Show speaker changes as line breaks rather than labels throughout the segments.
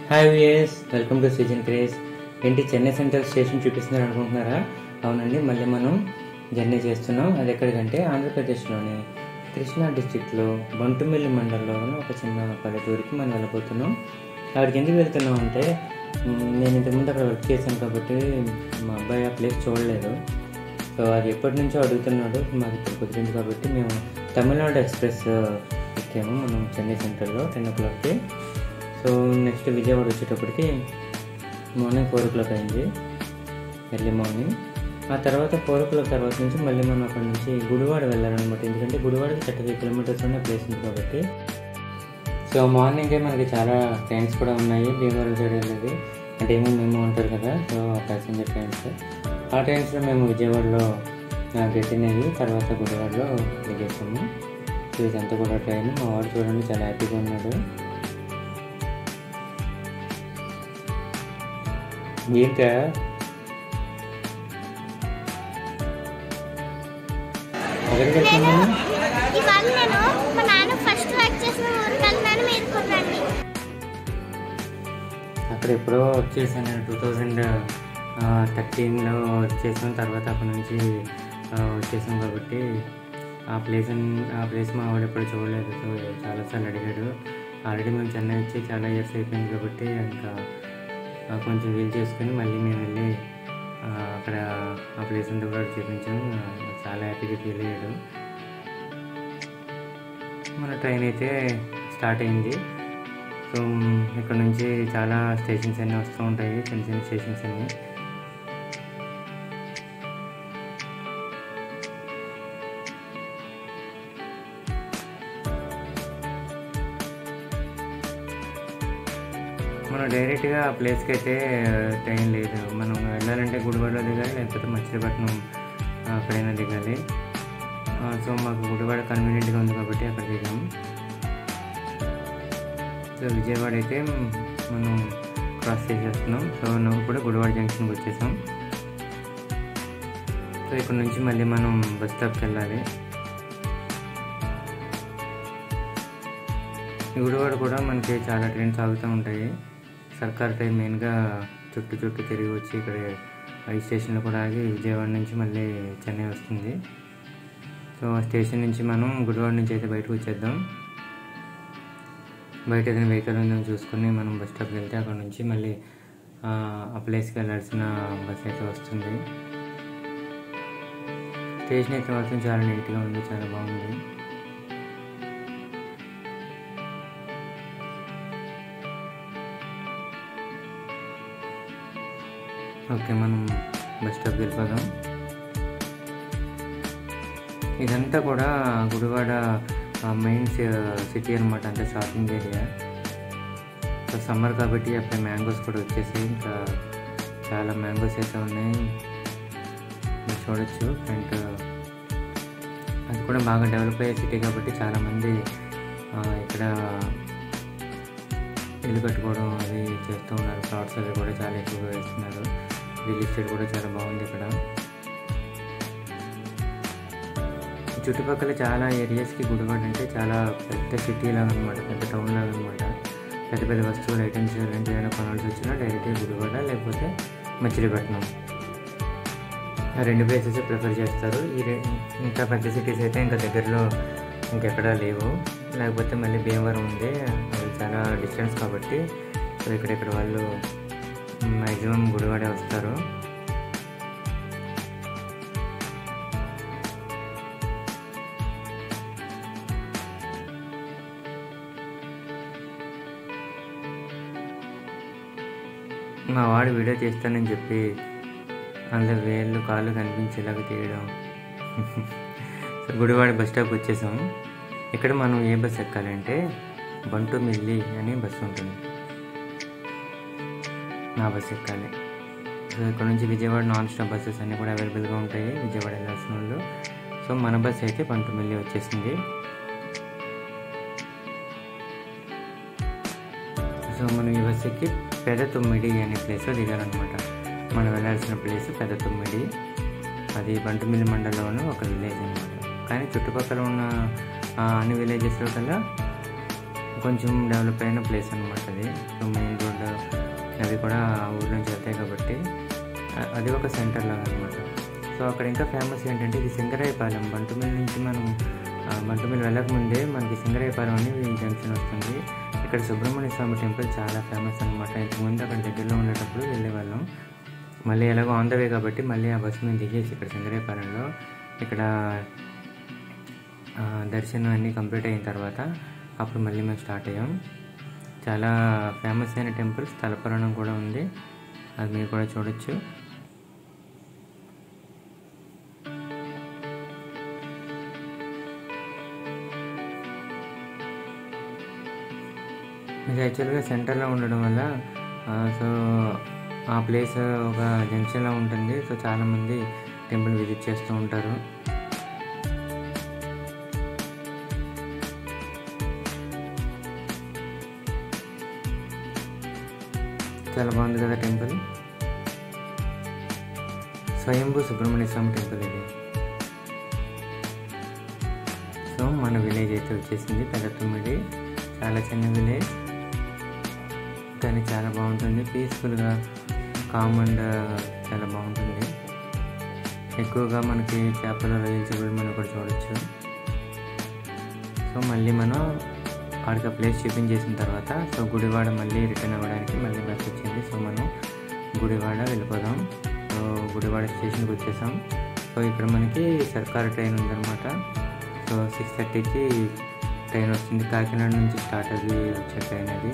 hi విఎస్ welcome to season craze ఏంటి Chennai central station చూపిస్తున్నారు అనుకుంటున్నారా అవునండి మళ్ళీ మనం జర్నీ చేస్తున్నాం అది ఎక్కడికంటే ఆంధ్రప్రదేశ్లోని కృష్ణా డిస్టిక్లో బంటుమిల్లి మండలంలో ఉన్న ఒక చిన్న పల్లెటూరికి మనం వెళ్ళబోతున్నాం అక్కడికి ఎందుకు వెళ్తున్నాం అంటే మ్, నేను ఇంతకుముందు అక్కడ వర్క్ చేశాను కాబట్టి మా అబ్బాయి ఆ ప్లేస్ చూడలేదు సో అది ఎప్పటి నుంచో అడుగుతున్నాడు మాకు ఇప్పుడు కుదిరింది కాబట్టి మేము తమిళనాడు ఎక్స్ప్రెస్ ఎక్కాము మనం చెన్నై సెంటర్లో టెన్ ఓ క్లాక్కి సో నెక్స్ట్ విజయవాడ వచ్చేటప్పటికి మార్నింగ్ ఫోర్ ఓ క్లాక్ అయింది ఎర్లీ మార్నింగ్ ఆ తర్వాత ఫోర్ ఓ క్లాక్ తర్వాత నుంచి మళ్ళీ మనం అక్కడ నుంచి గుడివాడ వెళ్ళాలన్నమాట ఎందుకంటే గుడివాడకి థర్టీ ఫైవ్ కిలోమీటర్స్ ఉన్న ప్లేస్ ఉంది కాబట్టి సో మార్నింగే మనకి చాలా ట్రైన్స్ కూడా ఉన్నాయి భీమవరం సైడ్ వెళ్ళేది అంటే ఏమో మేము ఉంటారు కదా సో ప్యాసింజర్ ట్రైన్స్ ఆ ట్రైన్స్లో మేము విజయవాడలో గెట్ ఇన్ అయ్యి తర్వాత గుడివాడలో దిగేసాము సో ఇదంతా కూడా ట్రైన్ మా వాడు చూడండి చాలా హ్యాపీగా ఉన్నాడు ఏంటా ఎక్కడికి వెళ్తున్నాము
ఇవాళ నేను మా నాన్న ఫస్ట్ వర్క్ చేసిన ఊరికి వెళ్ళినాను మీరు కూడా రండి
అక్కడ ఎప్పుడో వచ్చేసాను నేను టూ థౌజండ్ థర్టీన్లో వచ్చేసాను తర్వాత అక్కడ నుంచి ఆ, వచ్చేసాం కాబట్టి ఆ ప్లేస్ ఆ ప్లేస్ మా వాడు ఎప్పుడు చూడలేదు సో చాలాసార్లు అడిగాడు ఆల్రెడీ మేము చెన్నై వచ్చి చాలా ఇయర్స్ అయిపోయింది కాబట్టి ఇంకా ఆ, కొంచెం వీలు చేసుకుని మళ్ళీ మేము వెళ్ళి ఆ, అక్కడ ఆ ప్లేస్ అంతా కూడా చూపించాము ఆ, చాలా హ్యాపీగా ఫీల్ అయ్యాడు మన ట్రైన్ అయితే స్టార్ట్ అయింది సో మ్, ఇక్కడ నుంచి చాలా స్టేషన్స్ అన్నీ వస్తూ ఉంటాయి చిన్న చిన్న స్టేషన్స్ అన్నీ మనం డైరెక్ట్గా ఆ ప్లేస్కి అయితే ట్రైన్ లేదు మనం వెళ్ళాలంటే గుడివాడలో దిగాలి లేకపోతే మచిలీపట్నం ఆ, అక్కడైనా దిగాలి ఆ, సో మాకు గుడివాడ కన్వీనియంట్గా ఉంది కాబట్టి అక్కడ దిగాము సో విజయవాడ అయితే మనం క్రాస్ చేసేస్తున్నాం సో నువ్వు కూడా గుడివాడ జంక్షన్కి వచ్చేసాం సో ఇక్కడ నుంచి మళ్ళీ మనం బస్ స్టాప్కి వెళ్ళాలి ఈ గుడివాడ కూడా మనకి చాలా ట్రైన్స్ ఆగుతూ ఉంటాయి సర్కార్ టైం మెయిన్గా చుట్టూ చుట్టూ తిరిగి వచ్చి ఇక్కడ ఈ స్టేషన్లో కూడా ఆగి విజయవాడ నుంచి మళ్ళీ చెన్నై వస్తుంది సో ఆ స్టేషన్ నుంచి మనం గుడివాడ నుంచి అయితే బయటకు వచ్చేద్దాం బయట ఏదైనా వెహికల్ ఉందని చూసుకుని మనం బస్ స్టాప్కి వెళ్తే అక్కడ నుంచి మళ్ళీ ఆ, ఆ ప్లేస్కి వెళ్ళాల్సిన బస్ అయితే వస్తుంది స్టేషన్ అయితే మాత్రం చాలా నీట్గా ఉంది చాలా బాగుంది ఓకే మనం బస్ స్టాప్కి వెళ్ళిపోదాం ఇదంతా కూడా గుడివాడ మెయిన్ సిటీ అనమాట అంటే షాపింగ్ ఏరియా సో సమ్మర్ కాబట్టి అక్కడ మ్యాంగోస్ కూడా వచ్చేసాయి ఇంకా చాలా మ్యాంగోస్ అయితే ఉన్నాయి మీరు చూడొచ్చు ఫ్రంట్ అది కూడా బాగా డెవలప్ అయ్యే సిటీ కాబట్టి చాలామంది ఆ, ఇక్కడ ఇల్లు కట్టుకోవడం అది చేస్తూ ఉన్నారు ప్లాట్స్ అవి కూడా చాలా ఎక్కువగా వేస్తున్నారు రియల్ ఎస్టేట్ కూడా చాలా బాగుంది ఇక్కడ ఈ చుట్టుపక్కల చాలా ఏరియాస్కి గుడివాడ అంటే చాలా పెద్ద సిటీ లాగా అనమాట పెద్ద టౌన్ లాగా అనమాట పెద్ద పెద్ద వస్తువులు ఐటమ్స్ ఇలాంటివి ఏమైనా కొనాల్సి వచ్చినా డైరెక్ట్గా గుడివాడ లేకపోతే మచిలీపట్నం ఆ రెండు ప్లేసెస్ ప్రిఫర్ చేస్తారు ఈ రె- ఇంకా పెద్ద సిటీస్ అయితే ఇంకా దగ్గరలో ఇంకెక్కడా లేవు లేకపోతే మళ్ళీ భీమవరం ఉంది అది చాలా డిస్టెన్స్ కాబట్టి సో ఇక్కడెక్కడ వాళ్ళు మ్యాక్సిమం గుడివాడే వస్తారు మా వాడు వీడియో తీస్తానని చెప్పి అందులో వేళ్ళు కాళ్ళు కనిపించేలాగా తీయడం సో గుడివాడ బస్ స్టాప్కి వచ్చేసాం ఇక్కడ మనం ఏ బస్ ఎక్కాలంటే బంటు మిల్లి అని బస్సు ఉంటుంది నా బస్ ఎక్కాలి సో ఇక్కడ నుంచి విజయవాడ నాన్ స్టాప్ బస్సెస్ అన్నీ కూడా అవైలబుల్గా ఉంటాయి విజయవాడ వెళ్ళాల్సిన వాళ్ళు సో మన బస్ అయితే బంటు మిల్లి వచ్చేసింది సో మనం ఈ బస్ ఎక్కి పెద్ద తొమ్మిడి అనే ప్లేస్లో దిగాలన్నమాట మనం వెళ్ళాల్సిన ప్లేస్ పెద్ద తొమ్మిడి అది బంటుమిల్లి మండలంలోని ఒక విలేజ్ అనమాట కానీ చుట్టుపక్కల ఉన్న ఆ, అన్ని విలేజెస్లో కల్లా కొంచెం డెవలప్ అయిన ప్లేస్ అనమాట అది సో మెయిన్ రోడ్ కూడా ఆ ఊరి నుంచి వెళ్తాయి కాబట్టి అ- అది ఒక సెంటర్ లాగా అనమాట సో అక్కడ ఇంకా ఫేమస్ ఏంటంటే ఇది సింగరాయపాలెం బంటుమిల్ నుంచి మనం ఆ, బంటుమిల్ వెళ్ళకముందే మనకి సింగరాయపాలెం అని జంక్షన్ వస్తుంది ఇక్కడ సుబ్రహ్మణ్య స్వామి టెంపుల్ చాలా ఫేమస్ అనమాట ఇంతకుముందు అక్కడ దగ్గరలో ఉండేటప్పుడు వెళ్ళేవాళ్ళం మళ్ళీ ఎలాగో ఆన్ ద వే కాబట్టి మళ్ళీ ఆ బస్సు మీద దిగేసి ఇక్కడ సింగరాయపాలెంలో ఇక్కడ ఆ, దర్శనం అన్నీ కంప్లీట్ అయిన తర్వాత అప్పుడు మళ్ళీ మేము స్టార్ట్ అయ్యాం చాలా ఫేమస్ అయిన టెంపుల్ స్థల పురాణం కూడా ఉంది అది మీరు కూడా చూడొచ్చు ఇది యాక్చువల్గా సెంటర్లో ఉండడం వల్ల ఆ, సో ఆ ప్లేస్ ఒక జంక్షన్లో ఉంటుంది సో చాలామంది టెంపుల్ విజిట్ చేస్తూ ఉంటారు చాలా బాగుంది కదా టెంపుల్ స్వయంభూ సుబ్రహ్మణ్య స్వామి టెంపుల్ ఇది సో మన విలేజ్ అయితే వచ్చేసింది పెద్దతుమ్మిడి చాలా చిన్న విలేజ్ కానీ చాలా బాగుంటుంది పీస్ఫుల్గా కామ్ అండ్ చాలా బాగుంటుంది ఎక్కువగా మనకి చేపల రొయ్యల చెరువులు మనం కూడా చూడొచ్చు సో మళ్ళీ మనం ఆడికి ఆ ప్లేస్ చూపించేసిన తర్వాత సో గుడివాడ మళ్ళీ రిటర్న్ అవ్వడానికి మళ్ళీ బస్ వచ్చింది సో మనం గుడివాడ వెళ్ళిపోదాం సో గుడివాడ స్టేషన్కి వచ్చేసాం సో ఇక్కడ మనకి సర్కార్ ట్రైన్ ఉందన్నమాట సో సిక్స్ థర్టీకి ట్రైన్ వస్తుంది కాకినాడ నుంచి స్టార్ట్ అది వచ్చే ట్రైన్ అది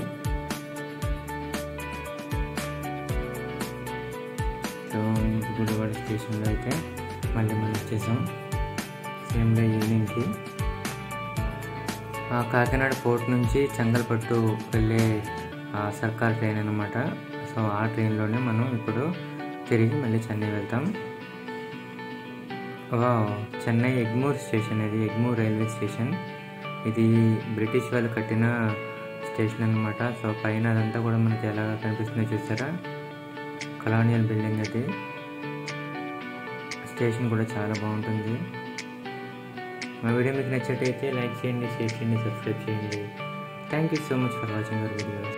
సో గుడివాడ స్టేషన్లో అయితే మళ్ళీ మనం వచ్చేసాం సేమ్లో ఈవినింగ్కి ఆ కాకినాడ పోర్ట్ నుంచి చెంగల్పట్టు వెళ్ళే ఆ సర్కార్ ట్రైన్ అనమాట సో ఆ ట్రైన్లోనే మనం ఇప్పుడు తిరిగి మళ్ళీ చెన్నై వెళ్తాం వావ్ చెన్నై ఎగ్మూర్ స్టేషన్ ఇది ఎగ్మూర్ రైల్వే స్టేషన్ ఇది బ్రిటిష్ వాళ్ళు కట్టిన స్టేషన్ అనమాట సో పైన అదంతా కూడా మనకి ఎలా కనిపిస్తుందో చూసారా కలానియల్ బిల్డింగ్ అది స్టేషన్ కూడా చాలా బాగుంటుంది మా వీడియో మీకు నచ్చినట్టయితే లైక్ చేయండి షేర్ చేయండి సబ్స్క్రైబ్ చేయండి thank you so much for watching our videos